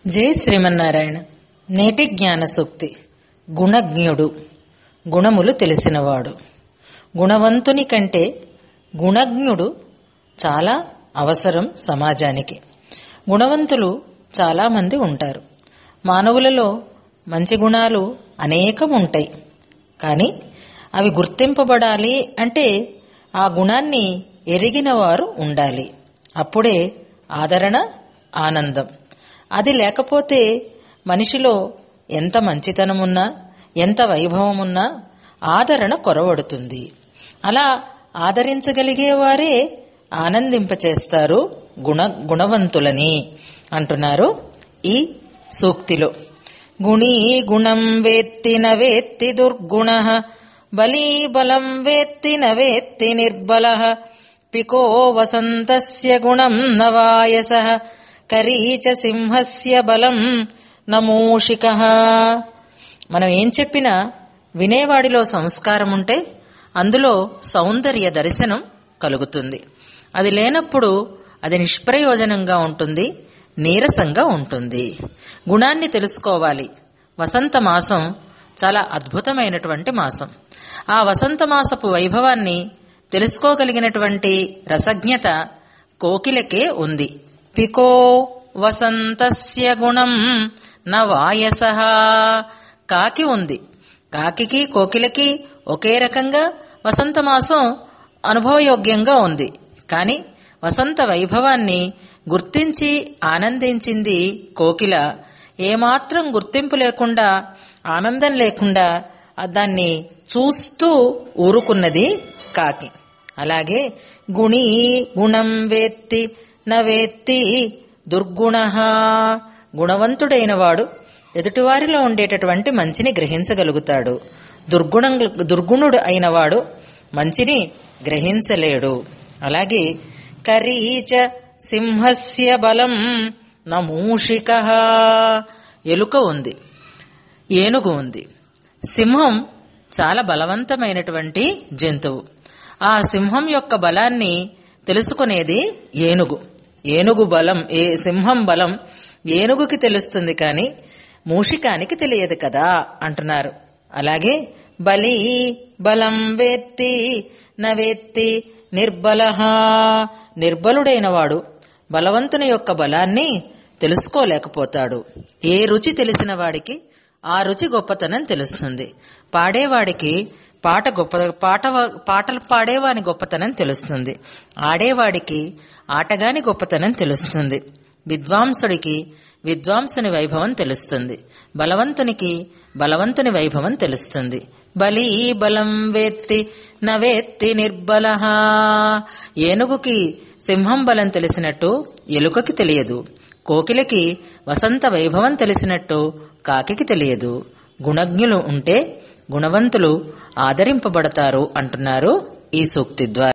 జై శ్రీమన్నారాయణ నేటి జ్ఞాన సూక్తి గుణజ్ఞుడు గుణములు తెలిసినవాడు గుణవంతుని కంటే గుణజ్ఞుడు చాలా అవసరం సమాజానికి గుణవంతులు చాలా మంది ఉంటారు మానవులలో మంచి గుణాలు అనేకం ఉంటాయి కానీ అవి గుర్తింపబడాలి అంటే ఆ గుణాన్ని ఎరిగిన వారు ఉండాలి అప్పుడే ఆదరణ ఆనందం అది లేకపోతే మనిషిలో ఎంత మంచితనమున్నా ఎంత వైభవమున్నా ఆదరణ కొరవడుతుంది అలా ఆదరించగలిగే వారే ఆనందింపచేస్తారు గుణ గుణవంతులని అంటున్నారు ఈ సూక్తిలో గుణీ గుణం వేత్తి న వేత్తి దుర్గుణ బలీ బలం వేత్తి న వేత్తి నిర్బల పికో వసంతస్య గుణం నవాయస కరీచ సింహస్య బలం నమూషిక మనం ఏం చెప్పినా వినేవాడిలో సంస్కారం ఉంటే అందులో సౌందర్య దర్శనం కలుగుతుంది అది లేనప్పుడు అది నిష్ప్రయోజనంగా ఉంటుంది నీరసంగా ఉంటుంది గుణాన్ని తెలుసుకోవాలి వసంత మాసం చాలా అద్భుతమైనటువంటి మాసం ఆ వసంత మాసపు వైభవాన్ని తెలుసుకోగలిగినటువంటి రసజ్ఞత కోకిలకే ఉంది పికో వసంతస్య గుణం న వాయస కాకి ఉంది కాకికి కోకిలకి ఒకే రకంగా వసంత మాసం అనుభవయోగ్యంగా ఉంది కానీ వసంత వైభవాన్ని గుర్తించి ఆనందించింది కోకిల ఏమాత్రం గుర్తింపు లేకుండా ఆనందం లేకుండా దాన్ని చూస్తూ ఊరుకున్నది కాకి అలాగే గుణీ గుణం వేత్తి నవేత్తి దుర్గుణ గుణవంతుడైన వాడు ఎదుటివారిలో ఉండేటటువంటి మంచిని గ్రహించగలుగుతాడు దుర్గుణం దుర్గుణుడు అయినవాడు మంచిని గ్రహించలేడు అలాగే కరీచ సింహస్య బలం నమూషిక ఎలుక ఉంది ఏనుగు ఉంది సింహం చాలా బలవంతమైనటువంటి జంతువు ఆ సింహం యొక్క బలాన్ని తెలుసుకునేది ఏనుగు ఏనుగు బలం ఏ సింహం బలం ఏనుగుకి తెలుస్తుంది కానీ మూషికానికి తెలియదు కదా అంటున్నారు అలాగే బలి బలం వేత్తి నవేత్తి నిర్బల నిర్బలుడైన వాడు బలవంతుని యొక్క బలాన్ని తెలుసుకోలేకపోతాడు ఏ రుచి తెలిసిన వాడికి ఆ రుచి గొప్పతనం తెలుస్తుంది పాడేవాడికి పాట గొప్ప పాట పాటలు పాడేవాని గొప్పతనం తెలుస్తుంది ఆడేవాడికి ఆటగాని గొప్పతనం తెలుస్తుంది విద్వాంసుడికి విద్వాంసుని వైభవం తెలుస్తుంది బలవంతునికి బలవంతుని వైభవం తెలుస్తుంది బలి బలం వేత్తి నవేత్తి నిర్బల ఏనుగుకి సింహం బలం తెలిసినట్టు ఎలుకకి తెలియదు కోకిలకి వసంత వైభవం తెలిసినట్టు కాకికి తెలియదు గుణజ్ఞులు ఉంటే గుణవంతులు ఆదరింపబడతారు అంటున్నారు ఈ సూక్తి ద్వారా